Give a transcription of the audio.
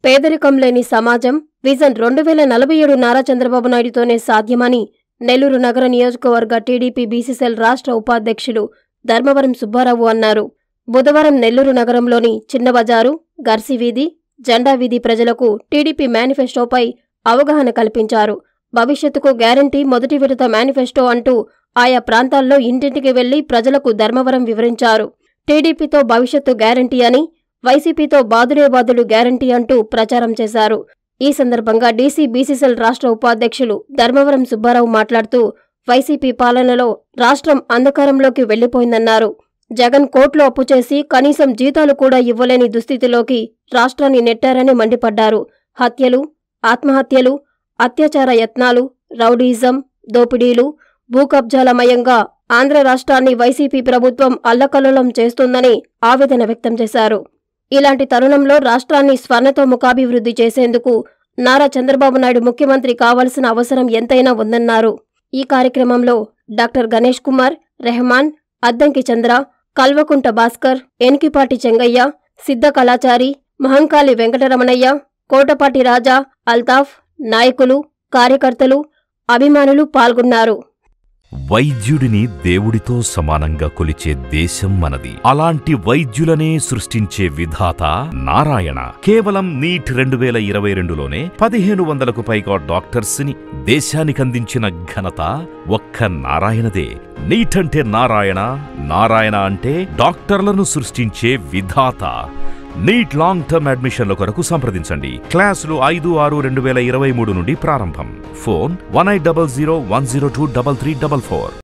పేదరికం లేని సమాజం విజన్ రెండు వేల నలభై ఏడు నారా చంద్రబాబు నాయుడుతోనే సాధ్యమని నెల్లూరు నగర నియోజకవర్గ టీడీపీ బీసీసీఎల్ రాష్ట్ర ఉపాధ్యక్షులు ధర్మవరం సుబ్బారావు అన్నారు బుధవారం నెల్లూరు నగరంలోని చిన్న బజారు గర్సి వీధి జెండా వీధి ప్రజలకు టీడీపీ మేనిఫెస్టోపై అవగాహన కల్పించారు భవిష్యత్తుకు గ్యారంటీ మొదటి విడత మేనిఫెస్టో అంటూ ఆయా ప్రాంతాల్లో ఇంటింటికి వెళ్లి ప్రజలకు ధర్మవరం వివరించారు టీడీపీతో భవిష్యత్తు గ్యారంటీ అని వైసీపీతో బాదుడే బాదుడు గ్యారంటీ అంటూ ప్రచారం చేశారు ఈ సందర్భంగా డీసీ బీసీసీఎల్ రాష్ట్ర ఉపాధ్యక్షులు ధర్మవరం సుబ్బారావు మాట్లాడుతూ వైసీపీ పాలనలో రాష్ట్రం అంధకారంలోకి వెళ్లిపోయిందన్నారు జగన్ కోట్లు అప్పు చేసి కనీసం జీతాలు కూడా ఇవ్వలేని దుస్థితిలోకి రాష్ట్రాన్ని నెట్టారని మండిపడ్డారు హత్యలు ఆత్మహత్యలు అత్యాచార యత్నాలు రౌడీయిజం దోపిడీలు భూకబ్జాలమయంగా ఆంధ్ర రాష్ట్రాన్ని వైసీపీ ప్రభుత్వం అల్లకల్లోలం చేస్తుందని ఆవేదన వ్యక్తం చేశారు ఇలాంటి తరుణంలో రాష్ట్రాన్ని స్వర్ణతో ముఖాభివృద్ధి చేసేందుకు నారా చంద్రబాబు నాయుడు ముఖ్యమంత్రి కావాల్సిన అవసరం ఎంతైనా ఉందన్నారు ఈ కార్యక్రమంలో డాక్టర్ గణేష్ కుమార్ రెహమాన్ అద్దంకి చంద్ర కల్వకుంట భాస్కర్ ఎన్కిపాటి చెంగయ్య సిద్ధ కళాచారి మహంకాళి వెంకటరమణయ్య కోటపాటి రాజా అల్తాఫ్ నాయకులు కార్యకర్తలు అభిమానులు పాల్గొన్నారు వైద్యుడిని దేవుడితో సమానంగా కొలిచే దేశం మనది అలాంటి వైద్యులనే సృష్టించే విధాత నారాయణ కేవలం నీట్ రెండు వేల ఇరవై రెండులోనే పదిహేను వందలకు పైగా డాక్టర్స్ ని దేశానికి అందించిన ఘనత ఒక్క నారాయణదే నీట్ అంటే నారాయణ నారాయణ అంటే డాక్టర్లను సృష్టించే విధాత నీట్ లాంగ్ టర్మ్ అడ్మిషన్ల కొరకు సంప్రదించండి క్లాసులు ఐదు ఆరు రెండు వేల ఇరవై మూడు నుండి ప్రారంభం phone one eight double zero one zero two double three double four